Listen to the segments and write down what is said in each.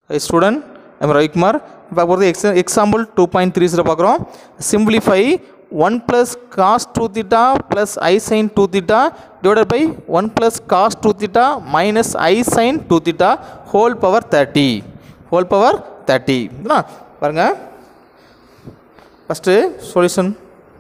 student I'm Ravikumar இப்போ போகிறது ex example two point three zero பார்க்குறோம் simplify one plus cos two theta plus i sine two theta divided by one plus cos two theta minus i sine two theta whole power thirty whole power thirty பாருங்கள் first solution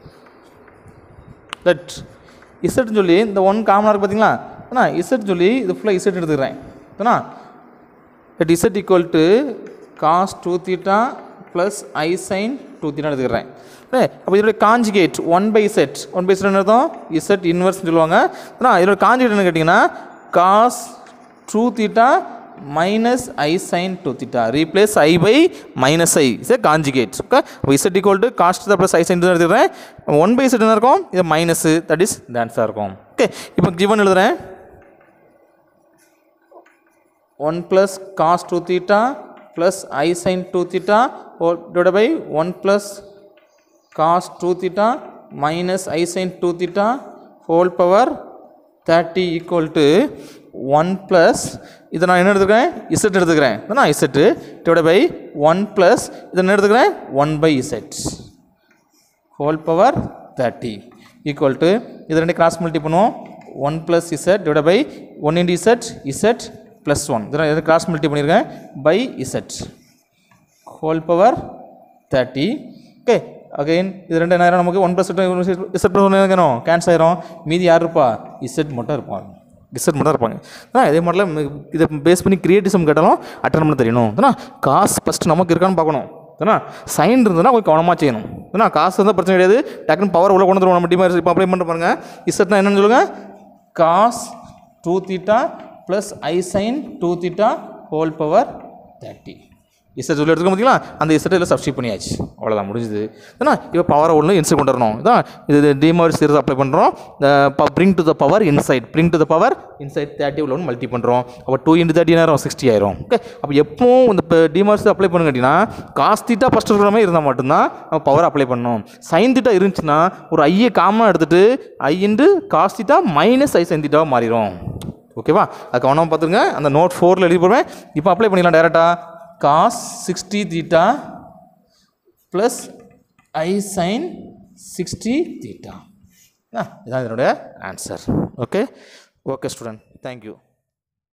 that இசட்னு சொல்லி இந்த one காமனாக இருக்குது பார்த்தீங்களா அண்ணா Z சொல்லி இது ஃபுல்லாக இசட் எடுத்துக்கிறேன் அண்ணா that Z equal to cos two theta plus i sine two theta எடுத்துக்கிறேன் அப்போ இதோட conjugate one by Z one by Z என்ன அர்த்தம் இசட் இன்வெர்ஸ்னு சொல்லுவாங்க அண்ணா இதோட காஞ்சிகேட் என்ன கேட்டிங்கன்னா cos two theta minus i sine two theta replace i by minus i is a conjugate okay இப்போ இசட் ஈக்குவல் டு காஸ்ட் தான் ப்ளஸ் ஐ சைன் எடுத்துக்கிறேன் one by Z என்ன இருக்கும் இது மைனஸு தட் இஸ் டான்ஸாக இருக்கும் okay இப்போ given எழுதுறேன் one plus cos two theta plus i sine two theta divide by one plus cos two theta minus i sine two theta whole power thirty equal to one plus இதை நான் என்ன எடுத்துக்கிறேன் Z எடுத்துக்கிறேன் நான் Z divide by one plus இதை என்ன எடுத்துக்கிறேன் one by Z whole power thirty equal to இது ரெண்டு கிராஸ் மல்டி பண்ணுவோம் one plus Z divide by one into Z Z plus one இதில் கிராஸ் மல்டி பண்ணியிருக்கேன் by Z whole power thirty okay again இது ரெண்டு என்ன ஆயிரும் நமக்கு ஒன் ப்ளஸ் இசட் ப்ளஸ் ஒன்று இருக்கணும் கேன்சல் ஆயிரும் மீதி யார் இருப்பா இசட் மட்டும் இருப்பாங்க இசட் மட்டும் இருப்பாங்க ஆ இதே மாதிரிலாம் இதை பேஸ் பண்ணி கிரியேட்டிசம் கேட்டாலும் அட்டன் பண்ண தெரியணும் ஏன்னா காசு ஃபஸ்ட்டு நமக்கு இருக்கான்னு பார்க்கணும் ஏன்னா சைன் இருந்ததுன்னா கொஞ்சம் கவனமாக செய்யணும் ஏன்னா காசு இருந்தால் பிரச்சனை கிடையாது டக்குன்னு பவர் உள்ள கொண்டு வந்துருவோம் நம்ம டிமார் இப்போ அப்ளை பண்ணுற பாருங்க இசட்னா என்னன்னு சொல்லுங்கள் cos two theta plus i sine two theta whole power thirty Z சொல்லி எடுத்துக்க பார்த்தீங்களா அந்த இசட் இதில் சப்ஸ்டியூட் பண்ணியாச்சு அவ்வளோதான் முடிஞ்சுது ஏன்னா இப்போ பவரை ஒன்று இன்சைட் கொண்டு வரணும் இதான் இது டிமார் சீரிஸ் அப்ளை பண்ணுறோம் bring to the power inside bring to the power inside thirty உள்ள ஒன்று மல்டி பண்ணுறோம் அப்போ டூ இன்ட்டு தேர்ட்டி நேரம் சிக்ஸ்டி ஆயிரும் ஓகே அப்போ எப்பவும் இந்த இப்போ டிமார்ஸ் அப்ளை பண்ணுங்க கேட்டிங்கன்னா காஸ் தீட்டா ஃபஸ்ட் இருக்கிற மாதிரி இருந்தால் மட்டும்தான் நம்ம பவர் அப்ளை பண்ணணும் சைன் தீட்டா இருந்துச்சுன்னா ஒரு ஐயை காமனாக எடுத்துகிட்டு i into cos theta minus i sine தீட்டாவாக மாறிடும் ஓகேவா அது கவனமாக பார்த்துருங்க அந்த நோட் ஃபோரில் எழுதி போடுவேன் இப்போ அப்ளை பண்ணிடலாம் டேரெக்டாக cos sixty theta plus i sine sixty theta இதான் இதனுடைய answer okay okay student thank you